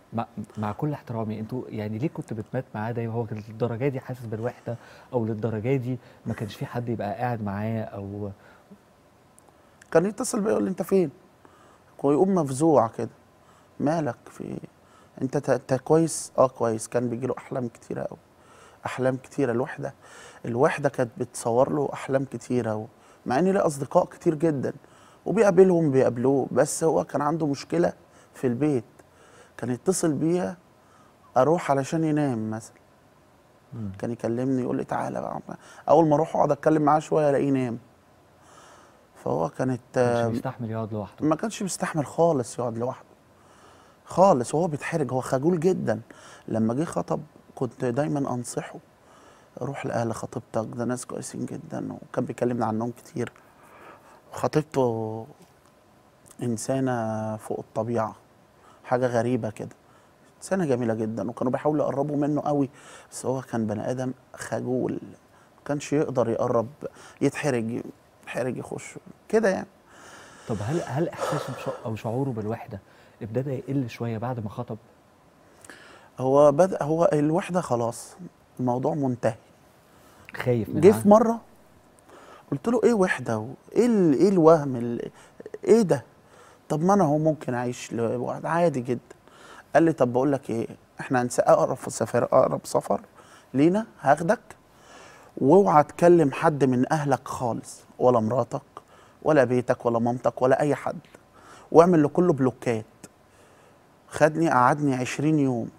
مع, مع كل احترامي انتوا يعني ليه كنت بتمات معاه دايما هو كان للدرجه دي حاسس بالوحده او للدرجه دي ما كانش في حد يبقى قاعد معاه او كان يتصل بيا يقول لي انت فين ويقوم مفزوع كده مالك في إيه؟ انت ت- انت كويس اه كويس كان بيجي له احلام كتيره قوي احلام كتيره الوحده الوحده كانت بتصور له احلام كتيره و... مع ان ليه اصدقاء كتير جدا وبيقابلهم بيقابلوه بس هو كان عنده مشكله في البيت كان يتصل بيا اروح علشان ينام مثلا مم. كان يكلمني يقول لي تعالى بقى اول ما اروح اقعد اتكلم معاه شويه الاقيه نام فهو كانت مش آه، بيستحمل يقعد لوحده ما كانش بيستحمل خالص يقعد لوحده خالص وهو بيتحرج هو خجول جدا لما جه خطب كنت دايما انصحه روح لاهل خطيبتك ده ناس كويسين جدا وكان بيكلمنا عنهم كتير خطيبته انسانه فوق الطبيعه حاجه غريبه كده انسانه جميله جدا وكانوا بيحاولوا يقربوا منه قوي بس هو كان بني ادم خجول ما كانش يقدر يقرب يتحرج يتحرج يخش كده يعني طب هل هل احساسه بش- او شعوره بالوحده ابتدى يقل شويه بعد ما خطب هو بدأ هو الوحدة خلاص الموضوع منتهي خايف من جه في مرة قلت له ايه وحدة و- ايه ال- ايه الوهم ال- ايه ده طب ما انا هو ممكن اعيش لوحدة عادي جدا قال لي طب بقول لك ايه احنا هنس اقرب في سفر اقرب سفر لينا هاخدك واوعى تكلم حد من اهلك خالص ولا مراتك ولا بيتك ولا مامتك ولا اي حد واعمل لكله بلوكات خدني قعدني 20 يوم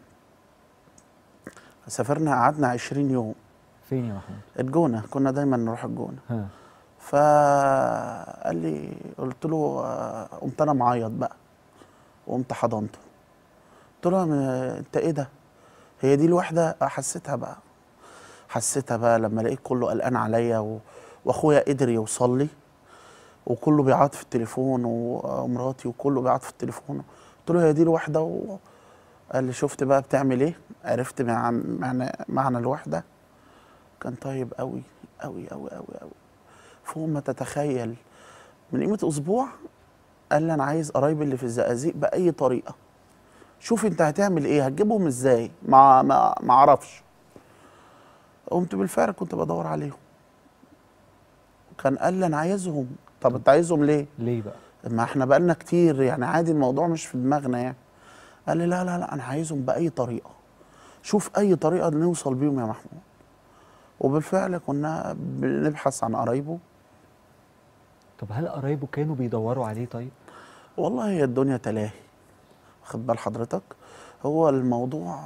سافرنا قعدنا 20 يوم فين يا محمود الجونة كنا دايما نروح الجونة ها فقال لي قلت له آه، قمت انا معيط بقى وقمت حضنته قلت له "أنا- انت ايه ده هي دي الوحده آه، حسيتها بقى حسيتها بقى لما لقيت كله قلقان عليا و... واخويا قدر يوصل لي وكله بيعيط في التليفون ومراتي وكله بيعيط في التليفون قلت له هي دي الوحده و... قال لي شفت بقى بتعمل ايه عرفت مع- معنى معنى الوحده كان طيب قوي قوي قوي قوي قوي فوق ما تتخيل من قيمه اسبوع قال لي انا عايز قرايبي اللي في الزقازيق باي طريقه شوف انت هتعمل ايه هتجيبهم ازاي ما ما ما اعرفش قمت بالفعل كنت بدور عليهم كان قال لي انا عايزهم طب انت عايزهم ليه ليه بقى ما احنا بقالنا كتير يعني عادي الموضوع مش في دماغنا يعني قال لي لا لا لا انا عايزهم باي طريقه شوف اي طريقه نوصل بيهم يا محمود وبالفعل كنا بنبحث عن قرايبه طب هل قرايبه كانوا بيدوروا عليه طيب والله هي الدنيا تلاهي واخد بال حضرتك هو الموضوع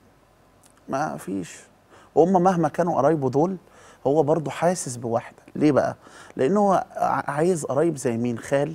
ما فيش وهم مهما كانوا قرايبه دول هو برضه حاسس بوحده ليه بقى لان هو ع- عايز قرايب زي مين خال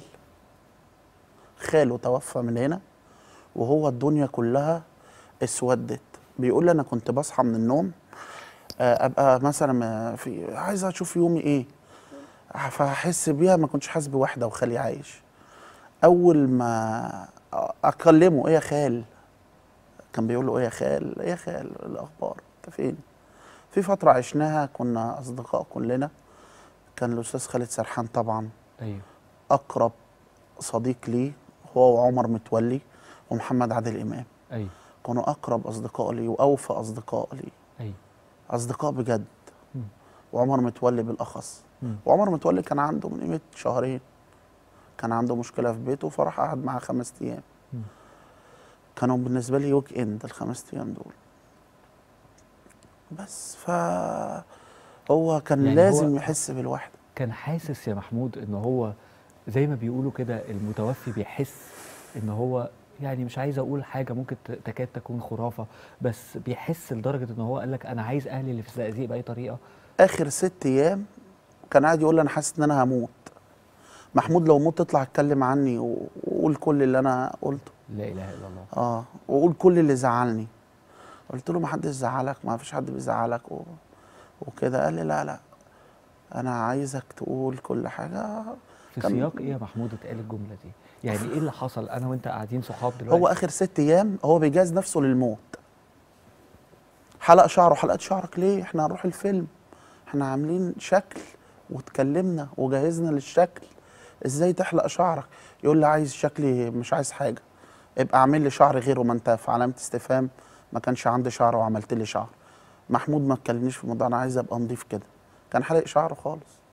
خاله توفى من هنا وهو الدنيا كلها اسودت بيقول لي انا كنت بصحى من النوم آه، ابقى مثلا آه، في عايز اشوف يومي ايه فاحس بيها ما كنتش حاسس بوحده وخالي عايش اول ما اكلمه ايه يا خال كان بيقول له ايه يا خال ايه يا خال الاخبار انت فين في فتره عشناها كنا اصدقاء كلنا كان الاستاذ خالد سرحان طبعا ايوه اقرب صديق لي هو وعمر متولي ومحمد عادل امام ايوه كانوا اقرب اصدقاء لي واوفى اصدقاء لي ايوه اصدقاء بجد مم. وعمر متولي بالاخص مم. وعمر متولي كان عنده من قيمه شهرين كان عنده مشكله في بيته فراح قعد معاه خمس ايام مم. كانوا بالنسبه لي ويك اند الخمس ايام دول بس ف هو كان يعني يعني لازم هو- يحس بالوحده كان حاسس يا محمود ان هو زي ما بيقولوا كده المتوفي بيحس ان هو يعني مش عايز اقول حاجه ممكن ت- تكاد تكون خرافه بس بيحس لدرجه ان هو قال لك انا عايز اهلي اللي في الزقازيق باي طريقه اخر ست ايام كان قاعد يقول لي انا حاسس ان انا هموت محمود لو موت تطلع اتكلم عني و- وقول كل اللي انا قلته لا اله الا الله اه وقول كل اللي زعلني قلت له ما حدش زعلك ما فيش حد بيزعلك و... وكده قال لي لا لا انا عايزك تقول كل حاجه في كان- سياق ايه يا محمود اتقال الجمله دي يعني ايه اللي حصل انا وانت قاعدين صحاب دلوقتي هو اخر ست ايام هو بيجهز نفسه للموت حلق شعره حلقت شعرك ليه احنا هنروح الفيلم احنا عاملين شكل واتكلمنا وجهزنا للشكل ازاي تحلق شعرك يقول لي عايز شكلي مش عايز حاجه ابقى اعمل لي شعر غيره ما انت في علامه استفهام ما كانش عندي شعر وعملت لي شعر محمود ما تكلمنيش في الموضوع انا عايز ابقى نضيف كده كان حالق شعره خالص